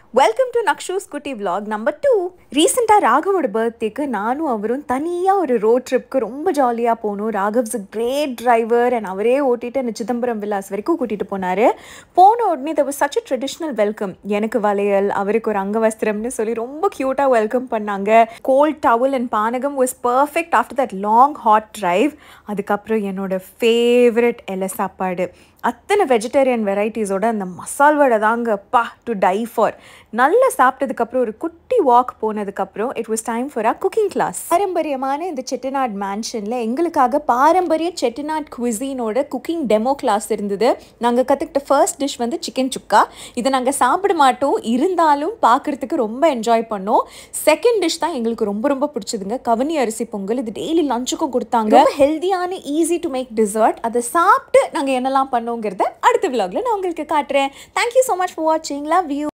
welcome to நக்ஷூஸ் குட்டி vlog number two ரீசெண்டாக ராகவோட பர்த்டேக்கு நானும் அவரும் தனியாக ஒரு ரோட் ட்ரிப்க்கு ரொம்ப ஜாலியாக போனோம் ராகவ்ஸ் கிரேட் டிரைவர் அண்ட் அவரே ஓட்டிட்டு என்னை சிதம்பரம் விலாஸ் வரைக்கும் கூட்டிகிட்டு போனார் போன உடனே தவர் சச் a ட்ரெடிஷ்னல் வெல்கம் எனக்கு வளையல் அவருக்கு ஒரு அங்கவஸ்திரம்னு சொல்லி ரொம்ப க்யூட்டாக வெல்கம் பண்ணாங்க cold towel and panakam was perfect after that long hot drive அதுக்கப்புறம் என்னோட ஃபேவரட் இலை சாப்பாடு அத்தனை வெஜிடேரியன் வெரைட்டிஸோட அந்த மசால் வடை தாங்க பா டு டை ஃபார் நல்லா சாப்பிட்டதுக்கப்புறம் ஒரு குட்டி வாக் போனதுக்கப்புறம் it was time for a cooking class பாரம்பரியமான இந்த செட்டிநாட் மேன்ஷனில் எங்களுக்காக பாரம்பரிய செட்டிநாட் குவிசீனோட குக்கிங் டெமோ கிளாஸ் இருந்தது நாங்கள் கற்றுக்கிட்ட ஃபர்ஸ்ட் டிஷ் வந்து சிக்கன் சுக்கா இதை நாங்கள் சாப்பிட மாட்டோம் இருந்தாலும் பார்க்குறதுக்கு ரொம்ப என்ஜாய் பண்ணோம் செகண்ட் டிஷ் தான் எங்களுக்கு ரொம்ப ரொம்ப பிடிச்சதுங்க கவனி அரிசி பொங்கல் இது டெய்லி லஞ்சுக்கும் கொடுத்தாங்க ஹெல்த்தியான ஈஸி டு மேக் டிசர்ட் அதை சாப்பிட்டு நாங்கள் என்னெல்லாம் பண்ணோங்கிறத அடுத்த விலாகில் நான் உங்களுக்கு காட்டுறேன் தேங்க்யூ ஸோ மச் ஃபார் வாட்சிங் லவ் யூ